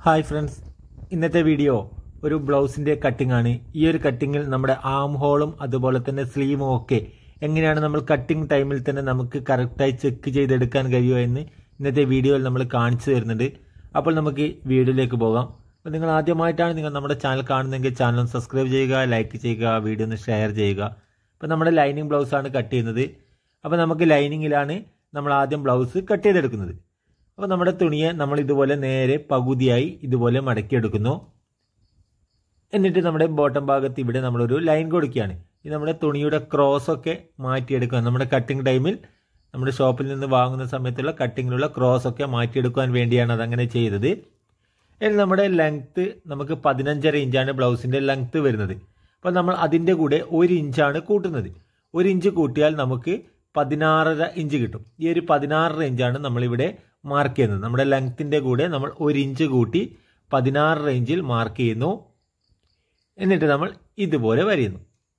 hi friends ഇന്നത്തെ video ഒരു ബ്ലൗസിന്റെ cutting ആണ് ഈ ഒരു കട്ടിങ്ങിൽ നമ്മുടെ ആം ഹോളും അതുപോലെ തന്നെ സ്ലീവും ഒക്കെ എങ്ങനെയാണ് നമ്മൾ കട്ടിംഗ് ടൈമിൽ തന്നെ നമുക്ക് കറക്റ്റായി ചെക്ക് ചെയ്തെടുക്കാൻ കഴിയുമോ എന്ന് ഇന്നത്തെ വീഡിയോയിൽ നമ്മൾ കാണിച്ചു തരുന്നുണ്ട് അപ്പോൾ നമുക്ക് വീഡിയോയിലേക്ക് പോകാം അപ്പോൾ നിങ്ങൾ ആദ്യമായിട്ടാണ് നിങ്ങൾ നമ്മുടെ ചാനൽ കാണുന്നതെങ്കിൽ ചാനൽ ഒന്ന് സബ്സ്ക്രൈബ് ചെയ്യുക ലൈക്ക് ചെയ്യുക വീഡിയോ ഒന്ന് ഷെയർ ചെയ്യുക അപ്പോൾ നമ്മുടെ ലൈനിങ് ബ്ലൗസാണ് കട്ട് ചെയ്യുന്നത് അപ്പോൾ നമുക്ക് ലൈനിങ്ങിലാണ് നമ്മൾ ആദ്യം ബ്ലൗസ് കട്ട് ചെയ്തെടുക്കുന്നത് അപ്പോൾ നമ്മുടെ തുണിയെ നമ്മൾ ഇതുപോലെ നേരെ പകുതിയായി ഇതുപോലെ മടക്കിയെടുക്കുന്നു എന്നിട്ട് നമ്മുടെ ബോട്ടം ഭാഗത്ത് ഇവിടെ നമ്മളൊരു ലൈൻ കൊടുക്കുകയാണ് ഇത് നമ്മുടെ തുണിയുടെ ക്രോസ് ഒക്കെ മാറ്റിയെടുക്കുക നമ്മുടെ കട്ടിംഗ് ടൈമിൽ നമ്മുടെ ഷോപ്പിൽ നിന്ന് വാങ്ങുന്ന സമയത്തുള്ള കട്ടിങ്ങിലുള്ള ക്രോസ് ഒക്കെ മാറ്റിയെടുക്കാൻ വേണ്ടിയാണ് അതങ്ങനെ ചെയ്തത് ഇനി നമ്മുടെ ലെങ്ത്ത് നമുക്ക് പതിനഞ്ചര ഇഞ്ചാണ് ബ്ലൗസിൻ്റെ ലെങ്ത്ത് വരുന്നത് അപ്പോൾ നമ്മൾ അതിൻ്റെ കൂടെ ഒരു ഇഞ്ചാണ് കൂട്ടുന്നത് ഒരു ഇഞ്ച് കൂട്ടിയാൽ നമുക്ക് പതിനാറര ഇഞ്ച് കിട്ടും ഈ ഒരു പതിനാറര ഇഞ്ചാണ് നമ്മളിവിടെ മാർക്ക് ചെയ്യുന്നത് നമ്മുടെ ലെങ്ത്തിൻ്റെ കൂടെ നമ്മൾ ഒരു ഇഞ്ച് കൂട്ടി പതിനാറര ഇഞ്ചിൽ മാർക്ക് ചെയ്യുന്നു എന്നിട്ട് നമ്മൾ ഇതുപോലെ വരയുന്നു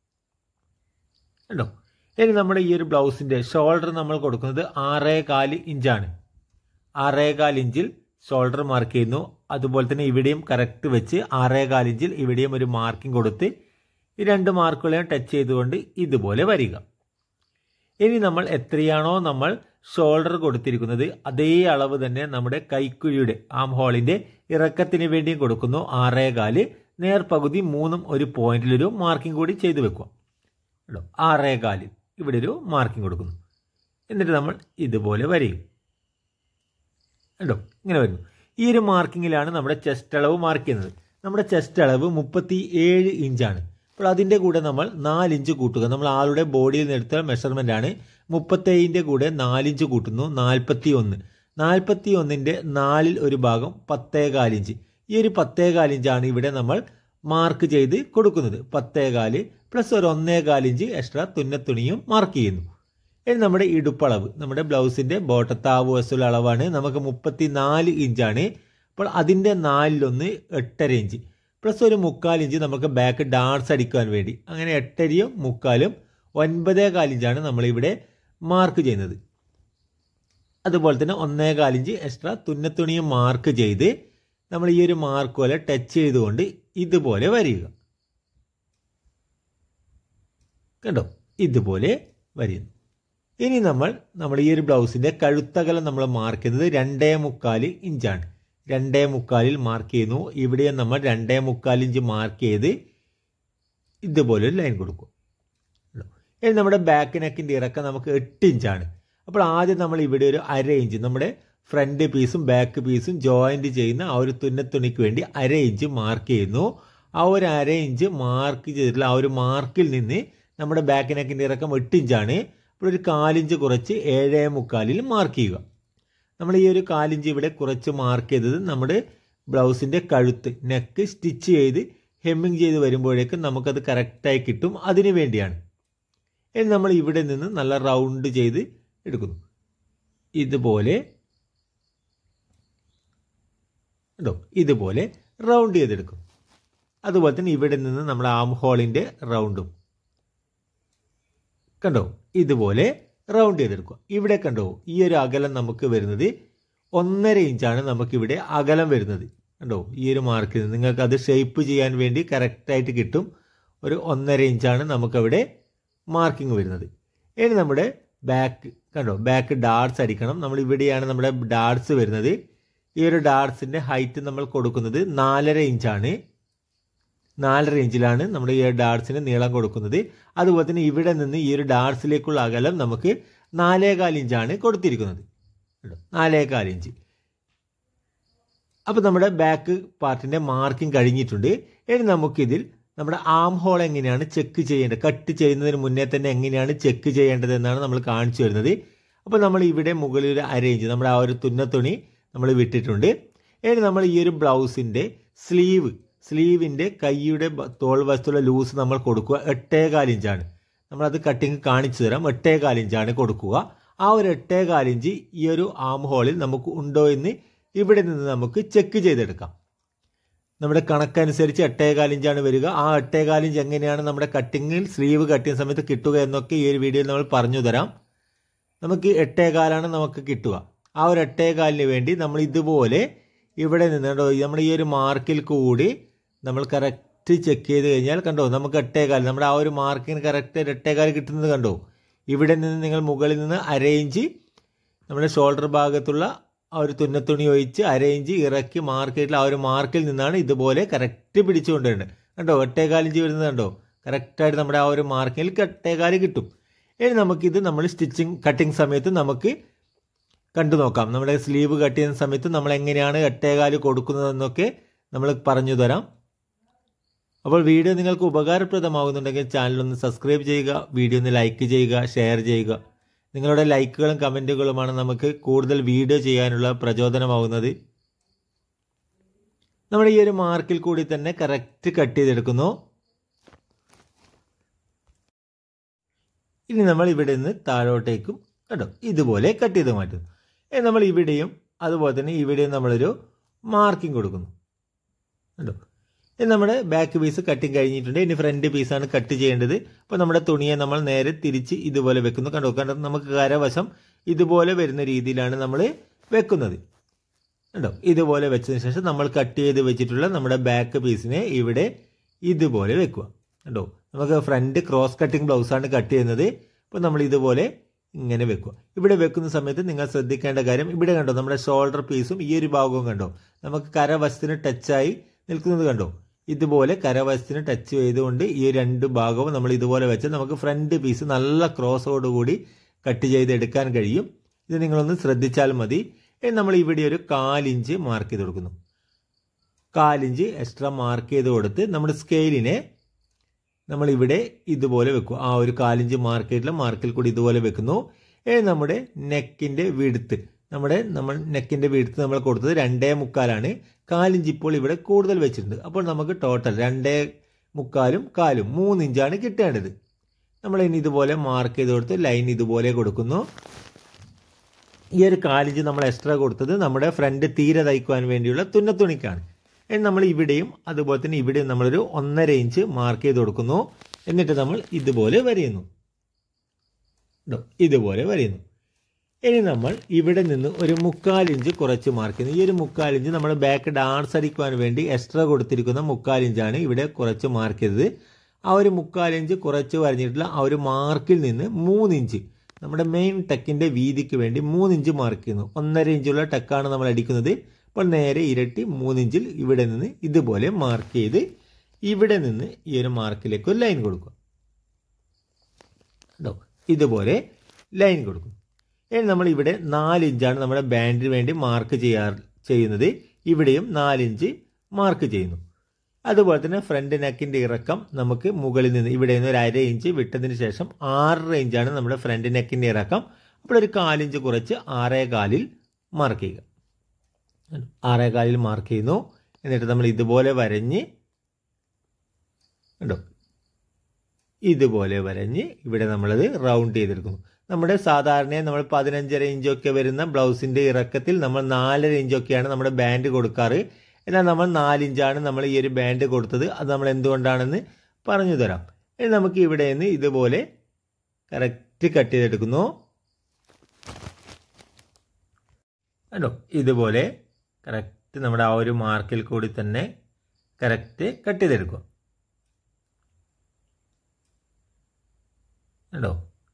കണ്ടോ ഇനി നമ്മുടെ ഈ ഒരു ബ്ലൗസിൻ്റെ ഷോൾഡർ നമ്മൾ കൊടുക്കുന്നത് ആറേ കാല് ഇഞ്ചാണ് ആറേ കാൽ ഇഞ്ചിൽ ഷോൾഡർ മാർക്ക് ചെയ്യുന്നു അതുപോലെ തന്നെ ഇവിടെയും കറക്റ്റ് വെച്ച് ആറേ കാൽ ഇഞ്ചിൽ ഇവിടെയും ഒരു മാർക്കിംഗ് കൊടുത്ത് ഈ രണ്ട് മാർക്കുകളെയും ടച്ച് ചെയ്തുകൊണ്ട് ഇതുപോലെ വരിക ഇനി നമ്മൾ എത്രയാണോ നമ്മൾ ഷോൾഡർ കൊടുത്തിരിക്കുന്നത് അതേ അളവ് തന്നെ നമ്മുടെ കൈക്കുഴിയുടെ ആം ഹോളിന്റെ ഇറക്കത്തിന് വേണ്ടിയും കൊടുക്കുന്നു ആറേ കാല് നേർപകുതി മൂന്നും ഒരു പോയിന്റിലൊരു മാർക്കിംഗ് കൂടി ചെയ്തു വെക്കുക കേട്ടോ ആറേ കാലിൽ ഇവിടെ ഒരു മാർക്കിംഗ് കൊടുക്കുന്നു എന്നിട്ട് നമ്മൾ ഇതുപോലെ വരയും കേട്ടോ ഇങ്ങനെ വരുന്നു ഈ ഒരു മാർക്കിങ്ങിലാണ് നമ്മുടെ ചെസ്റ്റ് അളവ് മാർക്ക് ചെയ്യുന്നത് നമ്മുടെ ചെസ്റ്റ് അളവ് മുപ്പത്തി ഏഴ് ഇഞ്ചാണ് അപ്പോൾ അതിൻ്റെ കൂടെ നമ്മൾ നാലിഞ്ച് കൂട്ടുക നമ്മൾ ആളുടെ ബോഡിയിൽ നിന്ന് എടുത്ത മെഷർമെൻ്റ് ആണ് മുപ്പത്തേഴിൻ്റെ കൂടെ നാലിഞ്ച് കൂട്ടുന്നു നാൽപ്പത്തി ഒന്ന് നാൽപ്പത്തി ഒന്നിൻ്റെ നാലിൽ ഒരു ഭാഗം പത്തേകാലിഞ്ച് ഈ ഒരു പത്തേകാലിഞ്ചാണ് ഇവിടെ നമ്മൾ മാർക്ക് ചെയ്ത് കൊടുക്കുന്നത് പത്തേകാല് പ്ലസ് ഒരു ഒന്നേകാലിഞ്ച് എക്സ്ട്രാ തുന്നത്തുണിയും മാർക്ക് ചെയ്യുന്നു ഇനി നമ്മുടെ ഇടുപ്പളവ് നമ്മുടെ ബ്ലൗസിൻ്റെ ബോട്ടത്താവ് വസ്തുള്ള അളവാണ് നമുക്ക് മുപ്പത്തി നാല് ഇഞ്ചാണ് അപ്പോൾ അതിൻ്റെ നാലിലൊന്ന് എട്ടര ഇഞ്ച് പ്ലസ് ഒരു മുക്കാൽ ഇഞ്ച് നമുക്ക് ബാക്ക് ഡാർട്സ് അടിക്കാൻ വേണ്ടി അങ്ങനെ എട്ടരയും മുക്കാലും ഒൻപതേ കാലിഞ്ചാണ് നമ്മളിവിടെ മാർക്ക് ചെയ്യുന്നത് അതുപോലെ തന്നെ ഒന്നേ കാലിഞ്ച് എക്സ്ട്രാ തുന്നത്തുണിയും മാർക്ക് ചെയ്ത് നമ്മൾ ഈ ഒരു മാർക്ക് പോലെ ടച്ച് ചെയ്തുകൊണ്ട് ഇതുപോലെ വരിക കണ്ടോ ഇതുപോലെ വരികയും ഇനി നമ്മൾ നമ്മൾ ഈ ഒരു ബ്ലൗസിൻ്റെ കഴുത്തകലം നമ്മൾ മാർക്ക് ചെയ്യുന്നത് രണ്ടേ മുക്കാൽ ഇഞ്ചാണ് രണ്ടേ മുക്കാലിൽ മാർക്ക് ചെയ്യുന്നു ഇവിടെ നമ്മൾ രണ്ടേ മുക്കാൽ ഇഞ്ച് മാർക്ക് ചെയ്ത് ഇതുപോലെ ഒരു ലൈൻ കൊടുക്കും ഇനി നമ്മുടെ ബാക്ക് നെക്കിൻ്റെ ഇറക്കം നമുക്ക് എട്ട് ഇഞ്ചാണ് അപ്പോൾ ആദ്യം നമ്മൾ ഇവിടെ ഒരു അര ഇഞ്ച് നമ്മുടെ ഫ്രണ്ട് പീസും ബാക്ക് പീസും ജോയിൻറ്റ് ചെയ്യുന്ന ആ ഒരു തുന്നത്തുണിക്ക് വേണ്ടി അര ഇഞ്ച് മാർക്ക് ചെയ്യുന്നു ആ ഒരു അര ഇഞ്ച് മാർക്ക് ചെയ്തിട്ടുള്ള ആ ഒരു മാർക്കിൽ നിന്ന് നമ്മുടെ ബാക്ക് നെക്കിൻ്റെ ഇറക്കം എട്ട് ഇഞ്ചാണ് അപ്പോൾ ഒരു കാലിഞ്ച് കുറച്ച് ഏഴേ മുക്കാലിൽ മാർക്ക് ചെയ്യുക നമ്മൾ ഈ ഒരു കാലിഞ്ച് ഇവിടെ കുറച്ച് മാർക്ക് ചെയ്തത് നമ്മുടെ ബ്ലൗസിൻ്റെ കഴുത്ത് നെക്ക് സ്റ്റിച്ച് ചെയ്ത് ഹെമ്മിങ് ചെയ്ത് വരുമ്പോഴേക്കും നമുക്കത് കറക്റ്റായി കിട്ടും അതിനു വേണ്ടിയാണ് ഇനി നമ്മൾ ഇവിടെ നിന്ന് നല്ല റൗണ്ട് ചെയ്ത് എടുക്കുന്നു ഇതുപോലെ കേട്ടോ ഇതുപോലെ റൗണ്ട് ചെയ്തെടുക്കും അതുപോലെ തന്നെ ഇവിടെ നിന്ന് നമ്മൾ ആം ഹോളിൻ്റെ റൗണ്ടും കണ്ടോ ഇതുപോലെ റൗണ്ട് ചെയ്തെടുക്കുക ഇവിടെ കണ്ടോ ഈ ഒരു അകലം നമുക്ക് വരുന്നത് ഒന്നര ഇഞ്ചാണ് നമുക്കിവിടെ അകലം വരുന്നത് കണ്ടോ ഈ ഒരു മാർക്കിൽ നിങ്ങൾക്ക് അത് ഷേപ്പ് ചെയ്യാൻ വേണ്ടി കറക്റ്റായിട്ട് കിട്ടും ഒരു ഒന്നര ഇഞ്ചാണ് നമുക്കവിടെ മാർക്കിംഗ് വരുന്നത് ഇനി നമ്മുടെ ബാക്ക് കണ്ടോ ബാക്ക് ഡാർട്സ് അടിക്കണം നമ്മൾ ഇവിടെയാണ് നമ്മുടെ ഡാർട്സ് വരുന്നത് ഈ ഒരു ഡാർട്സിൻ്റെ ഹൈറ്റ് നമ്മൾ കൊടുക്കുന്നത് നാലര ഇഞ്ചാണ് നാലര ഇഞ്ചിലാണ് നമ്മൾ ഈ ഡാർട്സിന് നീളം കൊടുക്കുന്നത് അതുപോലെ തന്നെ ഇവിടെ നിന്ന് ഈ ഒരു ഡാർട്സിലേക്കുള്ള അകലം നമുക്ക് നാലേകാൽ ഇഞ്ചാണ് കൊടുത്തിരിക്കുന്നത് നാലേകാൽ ഇഞ്ച് അപ്പോൾ നമ്മുടെ ബാക്ക് പാർട്ടിൻ്റെ മാർക്കിംഗ് കഴിഞ്ഞിട്ടുണ്ട് ഇനി നമുക്കിതിൽ നമ്മുടെ ആം ഹോൾ എങ്ങനെയാണ് ചെക്ക് ചെയ്യേണ്ടത് കട്ട് ചെയ്യുന്നതിന് മുന്നേ തന്നെ എങ്ങനെയാണ് ചെക്ക് ചെയ്യേണ്ടത് എന്നാണ് നമ്മൾ കാണിച്ചു വരുന്നത് അപ്പോൾ നമ്മൾ ഇവിടെ മുകളിൽ ഒരു അരയിഞ്ച് നമ്മുടെ ആ ഒരു തുന്നത്തുണി നമ്മൾ വിട്ടിട്ടുണ്ട് ഇനി നമ്മൾ ഈ ഒരു ബ്ലൗസിൻ്റെ സ്ലീവ് സ്ലീവിൻ്റെ കൈയുടെ തോൾ വശത്തുള്ള ലൂസ് നമ്മൾ കൊടുക്കുക എട്ടേകാൽ ഇഞ്ചാണ് നമ്മളത് കട്ടിങ് കാണിച്ചു തരാം എട്ടേകാൽ ഇഞ്ചാണ് കൊടുക്കുക ആ ഒരു എട്ടേകാൽ ഇഞ്ച് ഈ ഒരു ആം ഹോളിൽ നമുക്ക് ഉണ്ടോ എന്ന് ഇവിടെ നിന്ന് നമുക്ക് ചെക്ക് ചെയ്തെടുക്കാം നമ്മുടെ കണക്കനുസരിച്ച് എട്ടേകാൽ ഇഞ്ചാണ് വരിക ആ എട്ടേകാൽ ഇഞ്ച് എങ്ങനെയാണ് നമ്മുടെ കട്ടിങ്ങിൽ സ്ലീവ് കട്ട് ചെയ്യുന്ന സമയത്ത് കിട്ടുക എന്നൊക്കെ ഈ ഒരു വീഡിയോയിൽ നമ്മൾ പറഞ്ഞു തരാം നമുക്ക് എട്ടേകാലാണ് നമുക്ക് കിട്ടുക ആ ഒരു എട്ടേകാലിന് വേണ്ടി നമ്മൾ ഇതുപോലെ ഇവിടെ നിന്ന് കണ്ടോ നമ്മുടെ ഈ ഒരു മാർക്കിൽ കൂടി നമ്മൾ കറക്റ്റ് ചെക്ക് ചെയ്ത് കഴിഞ്ഞാൽ കണ്ടോ നമുക്ക് എട്ടേകാൽ നമ്മുടെ ആ ഒരു മാർക്കിന് കറക്റ്റ് എട്ടേകാൽ കിട്ടുന്നത് കണ്ടോ ഇവിടെ നിന്ന് നിങ്ങൾ മുകളിൽ നിന്ന് അരയിഞ്ച് നമ്മുടെ ഷോൾഡർ ഭാഗത്തുള്ള ആ ഒരു തുന്നത്തുണി ഒഴിച്ച് അരയിഞ്ച് ഇറക്കി മാർക്കറ്റിൽ ആ ഒരു മാർക്കിൽ നിന്നാണ് ഇതുപോലെ കറക്റ്റ് പിടിച്ചുകൊണ്ടുവരുന്നത് കണ്ടോ എട്ടേകാലിഞ്ച് വരുന്നത് കണ്ടോ കറക്റ്റായിട്ട് നമ്മുടെ ആ ഒരു മാർക്കിൽ എട്ടേകാല് കിട്ടും ഇനി നമുക്കിത് നമ്മൾ സ്റ്റിച്ചിങ് കട്ടിങ് സമയത്ത് നമുക്ക് കണ്ടു നോക്കാം നമ്മുടെ സ്ലീവ് കട്ട് ചെയ്യുന്ന സമയത്ത് നമ്മൾ എങ്ങനെയാണ് എട്ടേകാല് കൊടുക്കുന്നതെന്നൊക്കെ നമ്മൾ പറഞ്ഞു തരാം അപ്പോൾ വീഡിയോ നിങ്ങൾക്ക് ഉപകാരപ്രദമാകുന്നുണ്ടെങ്കിൽ ചാനൽ ഒന്ന് സബ്സ്ക്രൈബ് ചെയ്യുക വീഡിയോ ഒന്ന് ലൈക്ക് ചെയ്യുക ഷെയർ ചെയ്യുക നിങ്ങളുടെ ലൈക്കുകളും കമൻറ്റുകളുമാണ് നമുക്ക് കൂടുതൽ വീഡിയോ ചെയ്യാനുള്ള പ്രചോദനമാകുന്നത് നമ്മൾ ഈ ഒരു മാർക്കിൽ കൂടി തന്നെ കറക്റ്റ് കട്ട് ചെയ്തെടുക്കുന്നു ഇനി നമ്മൾ ഇവിടെ നിന്ന് താഴോട്ടേക്കും കേട്ടോ ഇതുപോലെ കട്ട് ചെയ്ത് മാറ്റുന്നു ഇനി നമ്മൾ ഇവിടെയും അതുപോലെ തന്നെ ഇവിടെയും നമ്മളൊരു മാർക്കിംഗ് കൊടുക്കുന്നു കേട്ടോ ഇനി നമ്മുടെ ബാക്ക് പീസ് കട്ടിങ് കഴിഞ്ഞിട്ടുണ്ട് ഇനി ഫ്രണ്ട് പീസാണ് കട്ട് ചെയ്യേണ്ടത് അപ്പോൾ നമ്മുടെ തുണിയെ നമ്മൾ നേരെ തിരിച്ച് ഇതുപോലെ വെക്കുന്നു കണ്ടോ കണ്ടോ നമുക്ക് കരവശം ഇതുപോലെ വരുന്ന രീതിയിലാണ് നമ്മൾ വെക്കുന്നത് കണ്ടോ ഇതുപോലെ വെച്ചതിന് ശേഷം നമ്മൾ കട്ട് ചെയ്ത് വെച്ചിട്ടുള്ള നമ്മുടെ ബാക്ക് പീസിനെ ഇവിടെ ഇതുപോലെ വെക്കുക കണ്ടോ നമുക്ക് ഫ്രണ്ട് ക്രോസ് കട്ടിങ് ബ്ലൗസാണ് കട്ട് ചെയ്യുന്നത് അപ്പോൾ നമ്മൾ ഇതുപോലെ ഇങ്ങനെ വെക്കുക ഇവിടെ വെക്കുന്ന സമയത്ത് നിങ്ങൾ ശ്രദ്ധിക്കേണ്ട കാര്യം ഇവിടെ കണ്ടോ നമ്മുടെ ഷോൾഡർ പീസും ഈ ഒരു ഭാഗവും കണ്ടോ നമുക്ക് കരവശത്തിന് ടച്ചായി നിൽക്കുന്നത് കണ്ടോ ഇതുപോലെ കരവശത്തിന് ടച്ച് ചെയ്തുകൊണ്ട് ഈ രണ്ട് ഭാഗവും നമ്മൾ ഇതുപോലെ വെച്ച് നമുക്ക് ഫ്രണ്ട് പീസ് നല്ല ക്രോസോടുകൂടി കട്ട് ചെയ്തെടുക്കാൻ കഴിയും ഇത് നിങ്ങളൊന്ന് ശ്രദ്ധിച്ചാൽ മതി ഇനി നമ്മൾ ഇവിടെ ഒരു കാലിഞ്ച് മാർക്ക് ചെയ്ത് കൊടുക്കുന്നു കാലിഞ്ച് എക്സ്ട്രാ മാർക്ക് ചെയ്ത് കൊടുത്ത് നമ്മുടെ സ്കെയിലിനെ നമ്മൾ ഇവിടെ ഇതുപോലെ വെക്കും ആ ഒരു കാലിഞ്ച് മാർക്ക് ചെയ്തിട്ടുള്ള മാർക്കിൽ കൂടി ഇതുപോലെ വെക്കുന്നു ഇനി നമ്മുടെ നെക്കിൻ്റെ വിടുത്ത് നമ്മുടെ നമ്മൾ നെക്കിൻ്റെ വിടുത്ത് നമ്മൾ കൊടുത്തത് രണ്ടേ മുക്കാലാണ് കാലിഞ്ച് ഇപ്പോൾ ഇവിടെ കൂടുതൽ വെച്ചിട്ടുണ്ട് അപ്പോൾ നമുക്ക് ടോട്ടൽ രണ്ടേ മുക്കാലും കാലും മൂന്ന് ഇഞ്ചാണ് കിട്ടേണ്ടത് നമ്മൾ ഇനി ഇതുപോലെ മാർക്ക് ചെയ്ത് കൊടുത്ത് ലൈൻ ഇതുപോലെ കൊടുക്കുന്നു ഈ ഒരു കാലിഞ്ച് നമ്മൾ എക്സ്ട്രാ കൊടുത്തത് നമ്മുടെ ഫ്രണ്ട് തീരെ തയ്ക്കുവാൻ വേണ്ടിയുള്ള തുന്നത്തുണിക്കാണ് ഇനി നമ്മൾ ഇവിടെയും അതുപോലെ തന്നെ ഇവിടെയും നമ്മളൊരു ഒന്നര ഇഞ്ച് മാർക്ക് ചെയ്ത് കൊടുക്കുന്നു എന്നിട്ട് നമ്മൾ ഇതുപോലെ വരയുന്നു ഇതുപോലെ വരയുന്നു ഇനി നമ്മൾ ഇവിടെ നിന്ന് ഒരു മുക്കാലിഞ്ച് കുറച്ച് മാർക്ക് ചെയ്യുന്നു ഈ ഒരു മുക്കാലിഞ്ച് നമ്മൾ ബാക്ക് ഡാൻസ് അടിക്കുവാൻ വേണ്ടി എക്സ്ട്രാ കൊടുത്തിരിക്കുന്ന മുക്കാലിഞ്ചാണ് ഇവിടെ കുറച്ച് മാർക്ക് ചെയ്തത് ആ ഒരു മുക്കാലിഞ്ച് കുറച്ച് വരഞ്ഞിട്ടുള്ള ആ ഒരു മാർക്കിൽ നിന്ന് മൂന്നിഞ്ച് നമ്മുടെ മെയിൻ ടെക്കിൻ്റെ വീതിക്ക് വേണ്ടി മൂന്നിഞ്ച് മാർക്ക് ചെയ്യുന്നു ഒന്നര ഇഞ്ചുള്ള ടെക്കാണ് നമ്മൾ അടിക്കുന്നത് അപ്പോൾ നേരെ ഇരട്ടി മൂന്നിഞ്ചിൽ ഇവിടെ നിന്ന് ഇതുപോലെ മാർക്ക് ചെയ്ത് ഇവിടെ നിന്ന് ഈ ഒരു മാർക്കിലേക്ക് ഒരു ലൈൻ കൊടുക്കുക കേട്ടോ ഇതുപോലെ ലൈൻ കൊടുക്കും ഇനി നമ്മൾ ഇവിടെ നാലിഞ്ചാണ് നമ്മുടെ ബാൻഡിന് വേണ്ടി മാർക്ക് ചെയ്യാ ചെയ്യുന്നത് ഇവിടെയും നാലിഞ്ച് മാർക്ക് ചെയ്യുന്നു അതുപോലെ തന്നെ ഫ്രണ്ട് നെക്കിൻ്റെ ഇറക്കം നമുക്ക് മുകളിൽ നിന്ന് ഇവിടെ നിന്ന് ഒരു അര ഇഞ്ച് വിട്ടതിന് ശേഷം ആറര ഇഞ്ചാണ് നമ്മുടെ ഫ്രണ്ട് നെക്കിൻ്റെ ഇറക്കം അപ്പോൾ ഒരു കാലിഞ്ച് കുറച്ച് ആറേ കാലിൽ മാർക്ക് ചെയ്യുക ആറേ കാലിൽ മാർക്ക് ചെയ്യുന്നു എന്നിട്ട് നമ്മൾ ഇതുപോലെ വരഞ്ഞ് കണ്ടോ ഇതുപോലെ വരഞ്ഞ് ഇവിടെ നമ്മളത് റൗണ്ട് ചെയ്തെടുക്കുന്നു നമ്മുടെ സാധാരണ നമ്മൾ പതിനഞ്ചര ഇഞ്ചൊക്കെ വരുന്ന ബ്ലൗസിൻ്റെ ഇറക്കത്തിൽ നമ്മൾ നാലര ഇഞ്ചൊക്കെയാണ് നമ്മുടെ ബാൻഡ് കൊടുക്കാറ് എന്നാൽ നമ്മൾ നാലിഞ്ചാണ് നമ്മൾ ഈ ഒരു ബാൻഡ് കൊടുത്തത് അത് നമ്മൾ എന്തുകൊണ്ടാണെന്ന് പറഞ്ഞു തരാം ഇനി നമുക്ക് ഇവിടെ നിന്ന് ഇതുപോലെ കറക്റ്റ് കട്ട് ചെയ്തെടുക്കുന്നു കണ്ടോ ഇതുപോലെ കറക്റ്റ് നമ്മുടെ ആ ഒരു മാർക്കിൽ കൂടി തന്നെ കറക്റ്റ് കട്ട് ചെയ്തെടുക്കുക കണ്ടോ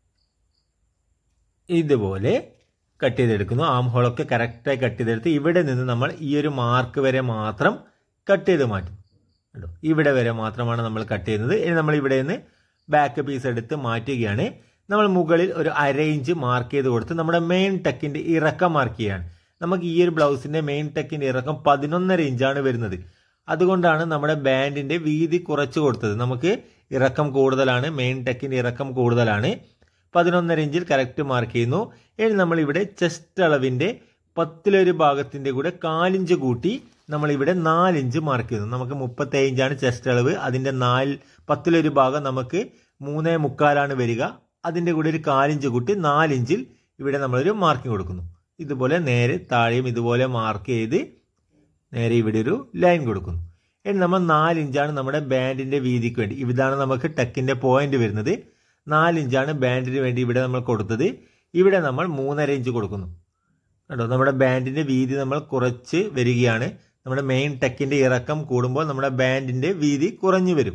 ഇതുപോലെ കട്ട് ചെയ്തെടുക്കുന്നു ആം ഹോളൊക്കെ കറക്റ്റായി കട്ട് ചെയ്തെടുത്ത് ഇവിടെ നിന്ന് നമ്മൾ ഈ ഒരു മാർക്ക് വരെ മാത്രം കട്ട് ചെയ്ത് മാറ്റും കേട്ടോ ഇവിടെ വരെ മാത്രമാണ് നമ്മൾ കട്ട് ചെയ്യുന്നത് ഇനി നമ്മൾ ഇവിടെ നിന്ന് ബാക്ക് പീസ് എടുത്ത് മാറ്റുകയാണ് നമ്മൾ മുകളിൽ ഒരു അര ഇഞ്ച് മാർക്ക് ചെയ്ത് കൊടുത്ത് നമ്മുടെ മെയിൻ ടെക്കിൻ്റെ ഇറക്കം മാർക്ക് ചെയ്യാണ് നമുക്ക് ഈ ഒരു ബ്ലൗസിൻ്റെ മെയിൻ ടെക്കിൻ്റെ ഇറക്കം പതിനൊന്നര ഇഞ്ചാണ് വരുന്നത് അതുകൊണ്ടാണ് നമ്മുടെ ബാൻഡിൻ്റെ വീതി കുറച്ച് കൊടുത്തത് നമുക്ക് ഇറക്കം കൂടുതലാണ് മെയിൻ ടെക്കിൻ്റെ ഇറക്കം കൂടുതലാണ് പതിനൊന്നര ഇഞ്ചിൽ കറക്റ്റ് മാർക്ക് ചെയ്യുന്നു ഇനി നമ്മളിവിടെ ചെസ്റ്റ് അളവിൻ്റെ പത്തിലൊരു ഭാഗത്തിൻ്റെ കൂടെ കാലിഞ്ച് കൂട്ടി നമ്മളിവിടെ നാലിഞ്ച് മാർക്ക് ചെയ്യുന്നു നമുക്ക് മുപ്പത്തേഴ് ഇഞ്ചാണ് ചെസ്റ്റ് അളവ് അതിൻ്റെ നാല് പത്തിലൊരു ഭാഗം നമുക്ക് മൂന്നേ മുക്കാലാണ് വരിക അതിൻ്റെ കൂടെ ഒരു കാലിഞ്ച് കൂട്ടി നാലിഞ്ചിൽ ഇവിടെ നമ്മളൊരു മാർക്കിംഗ് കൊടുക്കുന്നു ഇതുപോലെ നേരെ താഴെയും ഇതുപോലെ മാർക്ക് ചെയ്ത് നേരെ ഇവിടെ ഒരു ലൈൻ കൊടുക്കുന്നു ഇനി നമ്മൾ നാലിഞ്ചാണ് നമ്മുടെ ബാൻഡിൻ്റെ വീതിക്ക് വേണ്ടി ഇതാണ് നമുക്ക് ടെക്കിൻ്റെ പോയിന്റ് വരുന്നത് നാലിഞ്ചാണ് ബാൻഡിന് വേണ്ടി ഇവിടെ നമ്മൾ കൊടുത്തത് ഇവിടെ നമ്മൾ മൂന്നര ഇഞ്ച് കൊടുക്കുന്നു കേട്ടോ നമ്മുടെ ബാൻഡിന്റെ വീതി നമ്മൾ കുറച്ച് വരികയാണ് നമ്മുടെ മെയിൻ ടെക്കിന്റെ ഇറക്കം കൂടുമ്പോൾ നമ്മുടെ ബാൻഡിന്റെ വീതി കുറഞ്ഞു വരും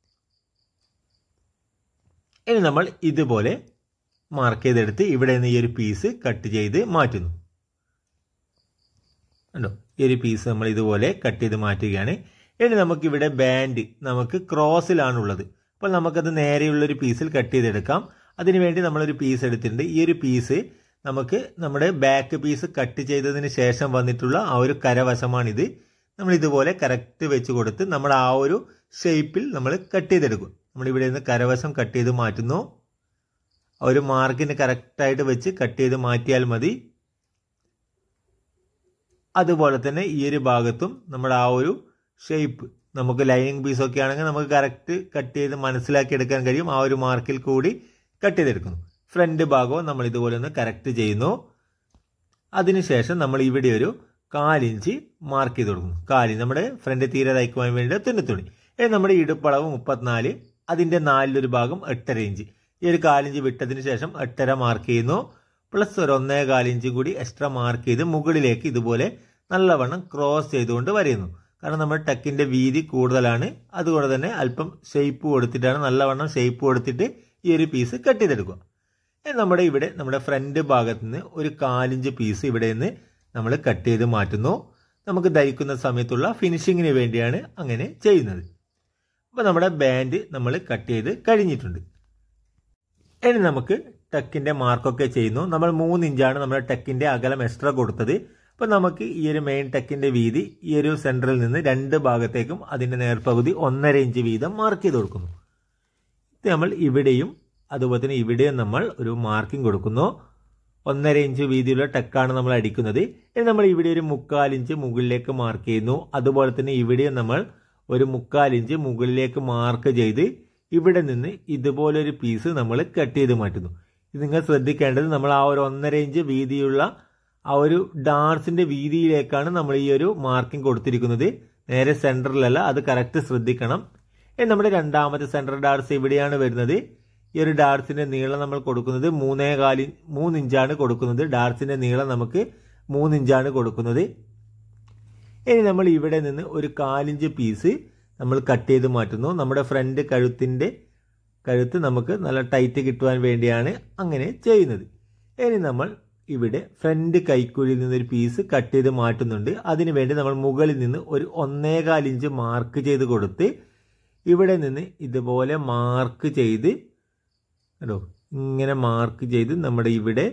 ഇനി നമ്മൾ ഇതുപോലെ മാർക്ക് ചെയ്തെടുത്ത് ഇവിടെ നിന്ന് ഈ ഒരു പീസ് കട്ട് ചെയ്ത് മാറ്റുന്നു കണ്ടോ ഈ ഒരു പീസ് നമ്മൾ ഇതുപോലെ കട്ട് ചെയ്ത് മാറ്റുകയാണ് ഇനി നമുക്കിവിടെ ബാൻഡ് നമുക്ക് ക്രോസിലാണുള്ളത് അപ്പോൾ നമുക്കത് നേരെയുള്ള ഒരു പീസിൽ കട്ട് ചെയ്തെടുക്കാം അതിനുവേണ്ടി നമ്മളൊരു പീസ് എടുത്തിട്ടുണ്ട് ഈ ഒരു പീസ് നമുക്ക് നമ്മുടെ ബാക്ക് പീസ് കട്ട് ചെയ്തതിന് ശേഷം വന്നിട്ടുള്ള ആ ഒരു കരവശമാണിത് നമ്മൾ ഇതുപോലെ കറക്റ്റ് വെച്ച് കൊടുത്ത് നമ്മൾ ആ ഒരു ഷേപ്പിൽ നമ്മൾ കട്ട് ചെയ്തെടുക്കും നമ്മൾ ഇവിടെ നിന്ന് കരവശം കട്ട് ചെയ്ത് മാറ്റുന്നു ആ ഒരു മാർക്കിന് കറക്റ്റായിട്ട് വെച്ച് കട്ട് ചെയ്ത് മാറ്റിയാൽ മതി അതുപോലെ തന്നെ ഈ ഒരു ഭാഗത്തും നമ്മുടെ ആ ഒരു ഷേപ്പ് നമുക്ക് ലൈനിങ് പീസ് ഒക്കെ ആണെങ്കിൽ നമുക്ക് കറക്റ്റ് കട്ട് ചെയ്ത് മനസ്സിലാക്കി എടുക്കാൻ കഴിയും ആ ഒരു മാർക്കിൽ കൂടി കട്ട് ചെയ്തെടുക്കുന്നു ഫ്രണ്ട് ഭാഗവും നമ്മൾ ഇതുപോലെ ഒന്ന് കറക്റ്റ് ചെയ്യുന്നു അതിനുശേഷം നമ്മൾ ഇവിടെ ഒരു കാലിഞ്ച് മാർക്ക് ചെയ്ത് കൊടുക്കുന്നു കാലിഞ്ച് നമ്മുടെ ഫ്രണ്ട് തീരെ തയ്ക്കുവാൻ വേണ്ടി തുന്നിത്തുണി ഇനി നമ്മുടെ ഇടുപ്പളവ് മുപ്പത്തിനാല് അതിൻ്റെ നാലിലൊരു ഭാഗം എട്ടര ഇഞ്ച് ഈ ഒരു കാലിഞ്ച് വിട്ടതിന് ശേഷം എട്ടര മാർക്ക് ചെയ്യുന്നു പ്ലസ് ഒരു ഒന്നേ കാലിഞ്ച് കൂടി എക്സ്ട്രാ മാർക്ക് ചെയ്ത് മുകളിലേക്ക് ഇതുപോലെ നല്ലവണ്ണം ക്രോസ് ചെയ്തുകൊണ്ട് വരയുന്നു കാരണം നമ്മുടെ ടെക്കിൻ്റെ വീതി കൂടുതലാണ് അതുകൊണ്ട് തന്നെ അല്പം ഷേപ്പ് കൊടുത്തിട്ടാണ് നല്ലവണ്ണം ഷേപ്പ് കൊടുത്തിട്ട് ഈ ഒരു പീസ് കട്ട് ചെയ്തെടുക്കുക നമ്മുടെ ഇവിടെ നമ്മുടെ ഫ്രണ്ട് ഭാഗത്ത് നിന്ന് ഒരു കാലിഞ്ച് പീസ് ഇവിടെ നിന്ന് നമ്മൾ കട്ട് ചെയ്ത് മാറ്റുന്നു നമുക്ക് ധരിക്കുന്ന സമയത്തുള്ള ഫിനിഷിങ്ങിന് വേണ്ടിയാണ് അങ്ങനെ ചെയ്യുന്നത് അപ്പോൾ നമ്മുടെ ബാൻഡ് നമ്മൾ കട്ട് ചെയ്ത് കഴിഞ്ഞിട്ടുണ്ട് ഇനി നമുക്ക് ടെക്കിൻ്റെ മാർക്കൊക്കെ ചെയ്യുന്നു നമ്മൾ മൂന്ന് ഇഞ്ചാണ് നമ്മുടെ ടെക്കിൻ്റെ അകലം എക്സ്ട്രാ കൊടുത്തത് അപ്പോൾ നമുക്ക് ഈ ഒരു മെയിൻ ടെക്കിൻ്റെ വീതി ഈ ഒരു സെൻറ്ററിൽ നിന്ന് രണ്ട് ഭാഗത്തേക്കും അതിൻ്റെ നേർപകുതി ഒന്നര ഇഞ്ച് വീതം മാർക്ക് ചെയ്ത് കൊടുക്കുന്നു ഇത് നമ്മൾ ഇവിടെയും അതുപോലെ തന്നെ ഇവിടെയും നമ്മൾ ഒരു മാർക്കിംഗ് കൊടുക്കുന്നു ഒന്നര ഇഞ്ച് വീതിയുള്ള ടെക്കാണ് നമ്മൾ അടിക്കുന്നത് ഇനി നമ്മൾ ഇവിടെ ഒരു മുക്കാൽ ഇഞ്ച് മുകളിലേക്ക് മാർക്ക് ചെയ്യുന്നു അതുപോലെ തന്നെ ഇവിടെയും നമ്മൾ ഒരു മുക്കാൽ ഇഞ്ച് മുകളിലേക്ക് മാർക്ക് ചെയ്ത് ഇവിടെ നിന്ന് ഇതുപോലൊരു പീസ് നമ്മൾ കട്ട് ചെയ്ത് മാറ്റുന്നു ഇത് നിങ്ങൾ ശ്രദ്ധിക്കേണ്ടത് നമ്മൾ ആ ഒരു ഒന്നര ഇഞ്ച് വീതിയുള്ള ആ ഒരു ഡാർസിന്റെ വീതിയിലേക്കാണ് നമ്മൾ ഈ ഒരു മാർക്കിംഗ് കൊടുത്തിരിക്കുന്നത് നേരെ സെൻറ്ററിലല്ല അത് കറക്റ്റ് ശ്രദ്ധിക്കണം ഇനി നമ്മുടെ രണ്ടാമത്തെ സെൻട്രൽ ഡാർസ് ഇവിടെയാണ് വരുന്നത് ഈ ഒരു ഡാർസിന്റെ നീളം നമ്മൾ കൊടുക്കുന്നത് മൂന്നേ കാലി മൂന്ന് ഇഞ്ചാണ് കൊടുക്കുന്നത് ഡാർസിന്റെ നീളം നമുക്ക് മൂന്ന് ഇഞ്ചാണ് കൊടുക്കുന്നത് ഇനി നമ്മൾ ഇവിടെ നിന്ന് ഒരു കാലിഞ്ച് പീസ് നമ്മൾ കട്ട് ചെയ്ത് മാറ്റുന്നു നമ്മുടെ ഫ്രണ്ട് കഴുത്തിൻ്റെ കഴുത്ത് നമുക്ക് നല്ല ടൈറ്റ് കിട്ടുവാൻ വേണ്ടിയാണ് അങ്ങനെ ചെയ്യുന്നത് ഇനി നമ്മൾ ഇവിടെ ഫ്രണ്ട് കൈക്കുഴിയിൽ നിന്നൊരു പീസ് കട്ട് ചെയ്ത് മാറ്റുന്നുണ്ട് അതിനുവേണ്ടി നമ്മൾ മുകളിൽ നിന്ന് ഒരു ഒന്നേകാൽ ഇഞ്ച് മാർക്ക് ചെയ്ത് കൊടുത്ത് ഇവിടെ നിന്ന് ഇതുപോലെ മാർക്ക് ചെയ്ത് കണ്ടോ ഇങ്ങനെ മാർക്ക് ചെയ്ത് നമ്മുടെ ഇവിടെ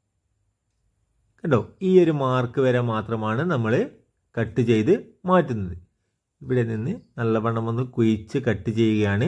കണ്ടോ ഈ ഒരു മാർക്ക് വരെ മാത്രമാണ് നമ്മൾ കട്ട് ചെയ്ത് മാറ്റുന്നത് ഇവിടെ നിന്ന് നല്ലവണ്ണം ഒന്ന് കുഴിച്ച് കട്ട് ചെയ്യുകയാണ്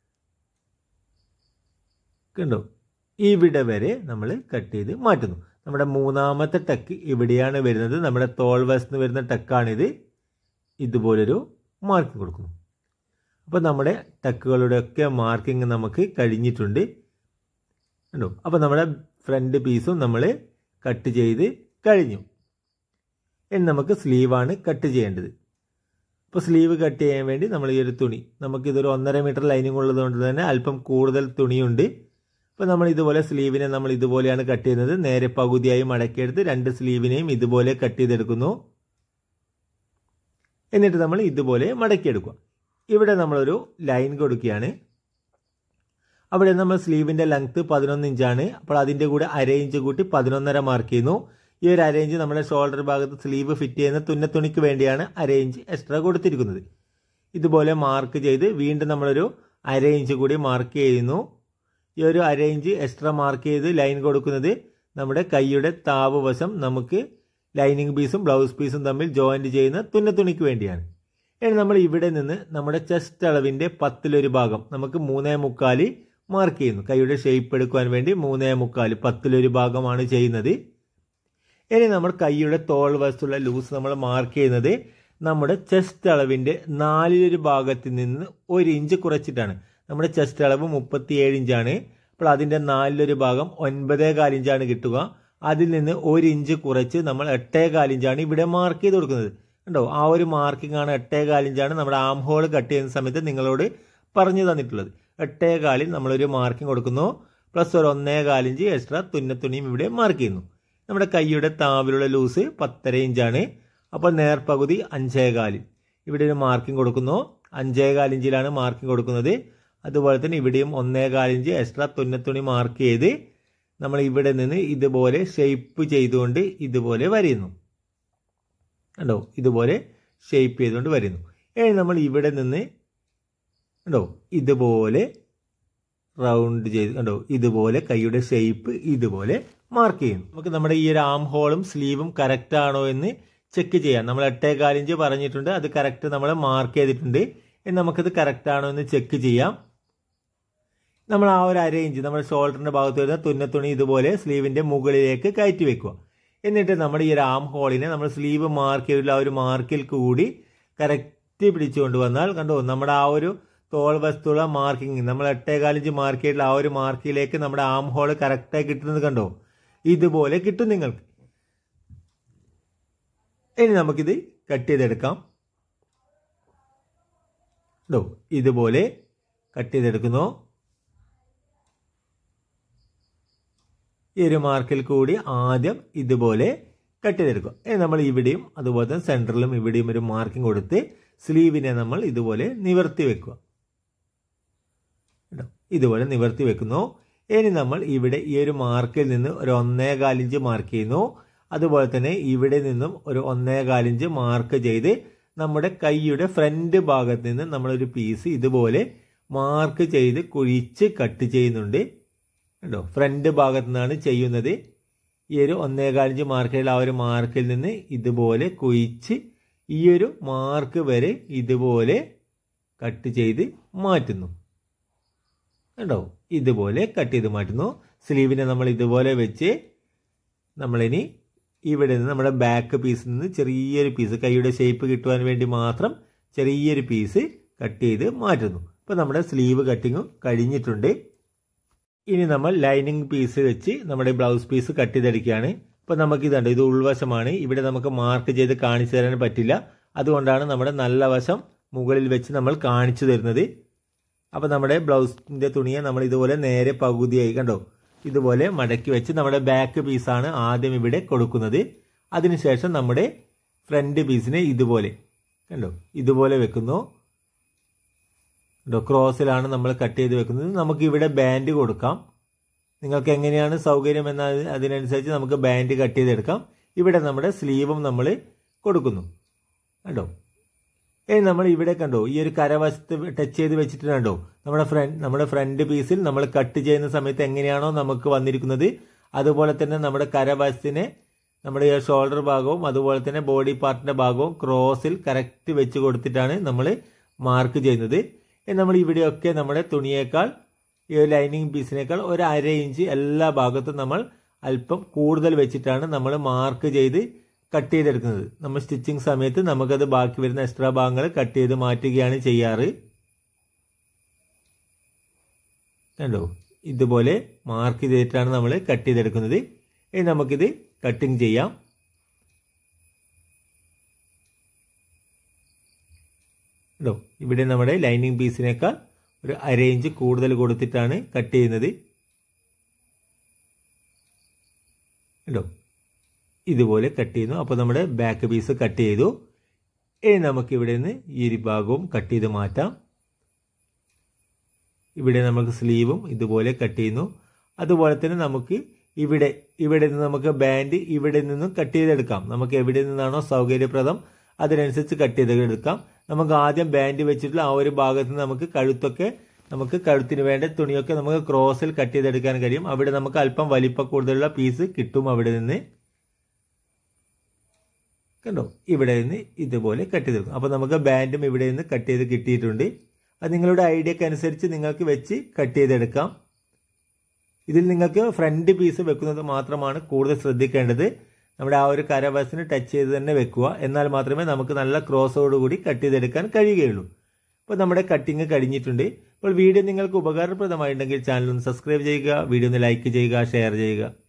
കണ്ടോ ഇവിടെ വരെ നമ്മൾ കട്ട് ചെയ്ത് മാറ്റുന്നു നമ്മുടെ മൂന്നാമത്തെ ടക്ക് ഇവിടെയാണ് വരുന്നത് നമ്മുടെ തോൾ വശത്ത് വരുന്ന ടക്കാണിത് ഇതുപോലൊരു മാർക്കിംഗ് കൊടുക്കുന്നു അപ്പോൾ നമ്മുടെ ടക്കുകളുടെയൊക്കെ മാർക്കിംഗ് നമുക്ക് കഴിഞ്ഞിട്ടുണ്ട് കണ്ടോ അപ്പോൾ നമ്മുടെ ഫ്രണ്ട് പീസും നമ്മൾ കട്ട് ചെയ്ത് കഴിഞ്ഞു ഇനി നമുക്ക് സ്ലീവാണ് കട്ട് ചെയ്യേണ്ടത് അപ്പോൾ സ്ലീവ് കട്ട് ചെയ്യാൻ വേണ്ടി നമ്മൾ ഈ ഒരു തുണി നമുക്കിതൊരു ഒന്നര മീറ്റർ ലൈനിങ് ഉള്ളത് കൊണ്ട് തന്നെ അല്പം കൂടുതൽ തുണിയുണ്ട് അപ്പോൾ നമ്മൾ ഇതുപോലെ സ്ലീവിനെ നമ്മൾ ഇതുപോലെയാണ് കട്ട് ചെയ്യുന്നത് നേരെ പകുതിയായി മടക്കിയെടുത്ത് രണ്ട് സ്ലീവിനെയും ഇതുപോലെ കട്ട് ചെയ്തെടുക്കുന്നു എന്നിട്ട് നമ്മൾ ഇതുപോലെ മടക്കിയെടുക്കുക ഇവിടെ നമ്മളൊരു ലൈൻ കൊടുക്കുകയാണ് അവിടെ നമ്മൾ സ്ലീവിൻ്റെ ലെങ്ത്ത് പതിനൊന്ന് ഇഞ്ചാണ് അപ്പോൾ അതിൻ്റെ കൂടെ അര ഇഞ്ച് കൂട്ടി പതിനൊന്നര മാർക്ക് ചെയ്യുന്നു ഈ ഒരു അര ഇഞ്ച് നമ്മുടെ ഷോൾഡർ ഭാഗത്ത് സ്ലീവ് ഫിറ്റ് ചെയ്യുന്ന തുന്നത്തുണിക്ക് വേണ്ടിയാണ് അര ഇഞ്ച് എക്സ്ട്രാ കൊടുത്തിരിക്കുന്നത് ഇതുപോലെ മാർക്ക് ചെയ്ത് വീണ്ടും നമ്മളൊരു അര ഇഞ്ച് കൂടി മാർക്ക് ചെയ്യുന്നു ഈ ഒരു അര ഇഞ്ച് എക്സ്ട്രാ മാർക്ക് ചെയ്ത് ലൈൻ കൊടുക്കുന്നത് നമ്മുടെ കൈയുടെ താവ് വശം നമുക്ക് ലൈനിങ് പീസും ബ്ലൗസ് പീസും തമ്മിൽ ജോയിന്റ് ചെയ്യുന്ന തുന്നത്തുണിക്ക് വേണ്ടിയാണ് ഇനി നമ്മൾ ഇവിടെ നിന്ന് നമ്മുടെ ചെസ്റ്റ് അളവിൻ്റെ പത്തിലൊരു ഭാഗം നമുക്ക് മൂന്നേ മുക്കാല് മാർക്ക് ചെയ്യുന്നു കൈയുടെ ഷേപ്പ് എടുക്കുവാൻ വേണ്ടി മൂന്നേ മുക്കാല് പത്തിലൊരു ഭാഗമാണ് ചെയ്യുന്നത് ഇനി നമ്മൾ കൈയുടെ തോൾ വശത്തുള്ള ലൂസ് നമ്മൾ മാർക്ക് ചെയ്യുന്നത് നമ്മുടെ ചെസ്റ്റ് അളവിൻ്റെ നാലിലൊരു ഭാഗത്ത് നിന്ന് ഒരു ഇഞ്ച് കുറച്ചിട്ടാണ് നമ്മുടെ ചെസ്റ്റ് അളവ് മുപ്പത്തിയേഴ് ഇഞ്ചാണ് അപ്പോൾ അതിൻ്റെ നാലിലൊരു ഭാഗം ഒൻപതേ കാലിഞ്ചാണ് കിട്ടുക അതിൽ നിന്ന് ഒരു ഇഞ്ച് കുറച്ച് നമ്മൾ എട്ടേ കാലിഞ്ചാണ് ഇവിടെ മാർക്ക് ചെയ്ത് കൊടുക്കുന്നത് കണ്ടോ ആ ഒരു മാർക്കിംഗ് ആണ് എട്ടേ കാലിഞ്ചാണ് നമ്മുടെ ആം ഹോൾ കട്ട് ചെയ്യുന്ന സമയത്ത് നിങ്ങളോട് പറഞ്ഞു തന്നിട്ടുള്ളത് എട്ടേ കാലിൽ നമ്മളൊരു മാർക്കിംഗ് കൊടുക്കുന്നു പ്ലസ് ഒരു ഒന്നേ കാലിഞ്ച് എക്സ്ട്രാ തുന്നത്തുണിയും ഇവിടെ മാർക്ക് ചെയ്യുന്നു നമ്മുടെ കൈയുടെ താവിലുള്ള ലൂസ് പത്തര ഇഞ്ചാണ് അപ്പോൾ നേർപകുതി അഞ്ചേകാല് ഇവിടെ ഒരു മാർക്കിംഗ് കൊടുക്കുന്നു അഞ്ചേകാൽ ഇഞ്ചിലാണ് മാർക്കിംഗ് കൊടുക്കുന്നത് അതുപോലെ തന്നെ ഇവിടെയും ഒന്നേകാൽ ഇഞ്ച് എക്സ്ട്രാ തുന്നത്തുണി മാർക്ക് ചെയ്ത് നമ്മൾ ഇവിടെ നിന്ന് ഇതുപോലെ ഷേപ്പ് ചെയ്തുകൊണ്ട് ഇതുപോലെ വരയുന്നു കണ്ടോ ഇതുപോലെ ഷേപ്പ് ചെയ്തുകൊണ്ട് വരുന്നു ഇനി നമ്മൾ ഇവിടെ നിന്ന് കണ്ടോ ഇതുപോലെ റൗണ്ട് ചെയ്ത് കണ്ടോ ഇതുപോലെ കൈയുടെ ഷേപ്പ് ഇതുപോലെ മാർക്ക് ചെയ്യുന്നു നമുക്ക് നമ്മുടെ ഈ ഒരു ആം ഹോളും സ്ലീവും കറക്റ്റ് ആണോ എന്ന് ചെക്ക് ചെയ്യാം നമ്മൾ എട്ടേകാലിഞ്ച് പറഞ്ഞിട്ടുണ്ട് അത് കറക്റ്റ് നമ്മൾ മാർക്ക് ചെയ്തിട്ടുണ്ട് ഇനി നമുക്കത് കറക്റ്റ് ആണോ എന്ന് ചെക്ക് ചെയ്യാം നമ്മൾ ആ ഒരു അര ഇഞ്ച് നമ്മുടെ ഷോൾഡറിന്റെ ഭാഗത്ത് വരുന്ന തുന്നത്തുണി ഇതുപോലെ സ്ലീവിന്റെ മുകളിലേക്ക് കയറ്റി വെക്കുക എന്നിട്ട് നമ്മുടെ ഈ ഒരു ആം ഹോളിനെ നമ്മൾ സ്ലീവ് മാർക്ക് ചെയ്തിട്ടുള്ള ആ ഒരു മാർക്കിൽ കൂടി കറക്റ്റ് പിടിച്ചുകൊണ്ട് വന്നാൽ കണ്ടോ നമ്മുടെ ആ ഒരു തോൾ വസ്തുള്ള മാർക്കിംഗ് നമ്മൾ എട്ടേകാലിഞ്ച് മാർക്ക് ചെയ്തിട്ടുള്ള ആ ഒരു മാർക്കിലേക്ക് നമ്മുടെ ആം ഹോൾ കറക്റ്റായി കിട്ടുന്നത് കണ്ടോ ഇതുപോലെ കിട്ടും നിങ്ങൾക്ക് ഇനി നമുക്കിത് കട്ട് ചെയ്തെടുക്കാം കണ്ടോ ഇതുപോലെ കട്ട് ചെയ്തെടുക്കുന്നു ഈ ഒരു മാർക്കിൽ കൂടി ആദ്യം ഇതുപോലെ കട്ട് ചെയ്തെടുക്കുക ഇനി നമ്മൾ ഇവിടെയും അതുപോലെ തന്നെ സെൻറ്ററിലും ഇവിടെയും ഒരു മാർക്കിംഗ് കൊടുത്ത് സ്ലീവിനെ നമ്മൾ ഇതുപോലെ നിവർത്തി വെക്കുക ഇതുപോലെ നിവർത്തി വെക്കുന്നു ഇനി നമ്മൾ ഇവിടെ ഈ ഒരു മാർക്കിൽ നിന്ന് ഒരു ഒന്നേകാലിഞ്ച് മാർക്ക് ചെയ്യുന്നു അതുപോലെ തന്നെ ഇവിടെ നിന്നും ഒരു ഒന്നേകാലിഞ്ച് മാർക്ക് ചെയ്ത് നമ്മുടെ കൈയുടെ ഫ്രണ്ട് ഭാഗത്ത് നിന്ന് നമ്മളൊരു പീസ് ഇതുപോലെ മാർക്ക് ചെയ്ത് കുഴിച്ച് കട്ട് ചെയ്യുന്നുണ്ട് കണ്ടോ ഫ്രണ്ട് ഭാഗത്തു നിന്നാണ് ചെയ്യുന്നത് ഈ ഒരു ഒന്നേകാലിഞ്ച് മാർക്കിൽ ആ ഒരു മാർക്കിൽ നിന്ന് ഇതുപോലെ കുഴിച്ച് ഈ ഒരു മാർക്ക് വരെ ഇതുപോലെ കട്ട് ചെയ്ത് മാറ്റുന്നു കണ്ടോ ഇതുപോലെ കട്ട് ചെയ്ത് മാറ്റുന്നു സ്ലീവിനെ നമ്മൾ ഇതുപോലെ വെച്ച് നമ്മളിനി ഇവിടെ നിന്ന് നമ്മുടെ ബാക്ക് പീസിൽ നിന്ന് ചെറിയൊരു പീസ് കൈയുടെ ഷേപ്പ് കിട്ടുവാൻ വേണ്ടി മാത്രം ചെറിയൊരു പീസ് കട്ട് ചെയ്ത് മാറ്റുന്നു ഇപ്പോൾ നമ്മുടെ സ്ലീവ് കട്ടിങ്ങും കഴിഞ്ഞിട്ടുണ്ട് ഇനി നമ്മൾ ലൈനിങ് പീസ് വെച്ച് നമ്മുടെ ബ്ലൗസ് പീസ് കട്ട് ചെയ്തെടുക്കുകയാണ് ഇപ്പോൾ നമുക്ക് ഇതുണ്ട് ഇത് ഉൾവശമാണ് ഇവിടെ നമുക്ക് മാർക്ക് ചെയ്ത് കാണിച്ചു തരാൻ പറ്റില്ല അതുകൊണ്ടാണ് നമ്മുടെ നല്ല വശം മുകളിൽ വെച്ച് നമ്മൾ കാണിച്ചു തരുന്നത് അപ്പോൾ നമ്മുടെ ബ്ലൗസിൻ്റെ തുണിയെ നമ്മൾ ഇതുപോലെ നേരെ പകുതിയായി കണ്ടോ ഇതുപോലെ മടക്കി വെച്ച് നമ്മുടെ ബാക്ക് പീസാണ് ആദ്യം ഇവിടെ കൊടുക്കുന്നത് അതിനുശേഷം നമ്മുടെ ഫ്രണ്ട് പീസിനെ ഇതുപോലെ കണ്ടോ ഇതുപോലെ വെക്കുന്നു കണ്ടോ ക്രോസിലാണ് നമ്മൾ കട്ട് ചെയ്ത് വെക്കുന്നത് നമുക്ക് ഇവിടെ ബാൻഡ് കൊടുക്കാം നിങ്ങൾക്ക് എങ്ങനെയാണ് സൗകര്യം എന്ന അതിനനുസരിച്ച് നമുക്ക് ബാൻഡ് കട്ട് ചെയ്തെടുക്കാം ഇവിടെ നമ്മുടെ സ്ലീവും നമ്മൾ കൊടുക്കുന്നു കണ്ടോ ഇനി നമ്മൾ ഇവിടെ കണ്ടോ ഈ ഒരു കരവശത്ത് ടച്ച് ചെയ്ത് വെച്ചിട്ട് കണ്ടോ നമ്മുടെ ഫ്രണ്ട് നമ്മുടെ ഫ്രണ്ട് പീസിൽ നമ്മൾ കട്ട് ചെയ്യുന്ന സമയത്ത് എങ്ങനെയാണോ നമുക്ക് വന്നിരിക്കുന്നത് അതുപോലെ തന്നെ നമ്മുടെ കരവശത്തിനെ നമ്മുടെ ഈ ഷോൾഡർ ഭാഗവും അതുപോലെ തന്നെ ബോഡി പാർട്ടിന്റെ ഭാഗവും ക്രോസിൽ കറക്റ്റ് വെച്ച് കൊടുത്തിട്ടാണ് നമ്മൾ മാർക്ക് ചെയ്യുന്നത് നമ്മൾ ഇവിടെയൊക്കെ നമ്മുടെ തുണിയേക്കാൾ ഈ ഒരു ലൈനിങ് പീസിനേക്കാൾ ഒരു അര ഇഞ്ച് എല്ലാ ഭാഗത്തും നമ്മൾ അല്പം കൂടുതൽ വെച്ചിട്ടാണ് നമ്മൾ മാർക്ക് ചെയ്ത് കട്ട് ചെയ്തെടുക്കുന്നത് നമ്മൾ സ്റ്റിച്ചിങ് സമയത്ത് നമുക്കത് ബാക്കി വരുന്ന എക്സ്ട്രാ ഭാഗങ്ങൾ കട്ട് ചെയ്ത് മാറ്റുകയാണ് ചെയ്യാറ് കണ്ടോ ഇതുപോലെ മാർക്ക് ചെയ്തിട്ടാണ് നമ്മൾ കട്ട് ചെയ്തെടുക്കുന്നത് ഇനി നമുക്കിത് കട്ടിങ് ചെയ്യാം കണ്ടോ ഇവിടെ നമ്മുടെ ലൈനിങ് പീസിനേക്കാൾ ഒരു അര ഇഞ്ച് കൂടുതൽ കൊടുത്തിട്ടാണ് കട്ട് ചെയ്യുന്നത് കണ്ടോ ഇതുപോലെ കട്ട് ചെയ്യുന്നു അപ്പോൾ നമ്മുടെ ബാക്ക് പീസ് കട്ട് ചെയ്തു ഇനി നമുക്ക് ഇവിടെ നിന്ന് ഈ ഒരു ഭാഗവും കട്ട് ചെയ്ത് മാറ്റാം ഇവിടെ നമുക്ക് സ്ലീവും ഇതുപോലെ കട്ട് ചെയ്യുന്നു അതുപോലെ തന്നെ നമുക്ക് ഇവിടെ ഇവിടെ നിന്ന് നമുക്ക് ബാൻഡ് ഇവിടെ നിന്നും കട്ട് ചെയ്തെടുക്കാം നമുക്ക് എവിടെ നിന്നാണോ സൗകര്യപ്രദം അതിനനുസരിച്ച് കട്ട് ചെയ്തെടുക്കാം നമുക്ക് ആദ്യം ബാൻഡ് വെച്ചിട്ടുള്ള ആ ഒരു ഭാഗത്ത് നിന്ന് നമുക്ക് കഴുത്തൊക്കെ നമുക്ക് കഴുത്തിന് വേണ്ട തുണിയൊക്കെ നമുക്ക് ക്രോസിൽ കട്ട് ചെയ്തെടുക്കാൻ കഴിയും അവിടെ നമുക്ക് അല്പം വലിപ്പം കൂടുതലുള്ള പീസ് കിട്ടും അവിടെ നിന്ന് കണ്ടോ ഇവിടെ നിന്ന് ഇതുപോലെ കട്ട് ചെയ്തെടുക്കും അപ്പോൾ നമുക്ക് ബാൻഡും ഇവിടെ നിന്ന് കട്ട് ചെയ്ത് കിട്ടിയിട്ടുണ്ട് അത് നിങ്ങളുടെ ഐഡിയക്ക് അനുസരിച്ച് നിങ്ങൾക്ക് വെച്ച് കട്ട് ചെയ്തെടുക്കാം ഇതിൽ നിങ്ങൾക്ക് ഫ്രണ്ട് പീസ് വെക്കുന്നത് മാത്രമാണ് കൂടുതൽ ശ്രദ്ധിക്കേണ്ടത് നമ്മുടെ ആ ഒരു കരവശന് ടച്ച് ചെയ്ത് തന്നെ വെക്കുക എന്നാൽ മാത്രമേ നമുക്ക് നല്ല ക്രോസോട് കൂടി കട്ട് ചെയ്തെടുക്കാൻ കഴിയുകയുള്ളൂ അപ്പോൾ നമ്മുടെ കട്ടിങ് കഴിഞ്ഞിട്ടുണ്ട് അപ്പോൾ വീഡിയോ നിങ്ങൾക്ക് ഉപകാരപ്രദമായിട്ടുണ്ടെങ്കിൽ ചാനൽ ഒന്ന് സബ്സ്ക്രൈബ് ചെയ്യുക വീഡിയോ ഒന്ന് ലൈക്ക് ചെയ്യുക ഷെയർ ചെയ്യുക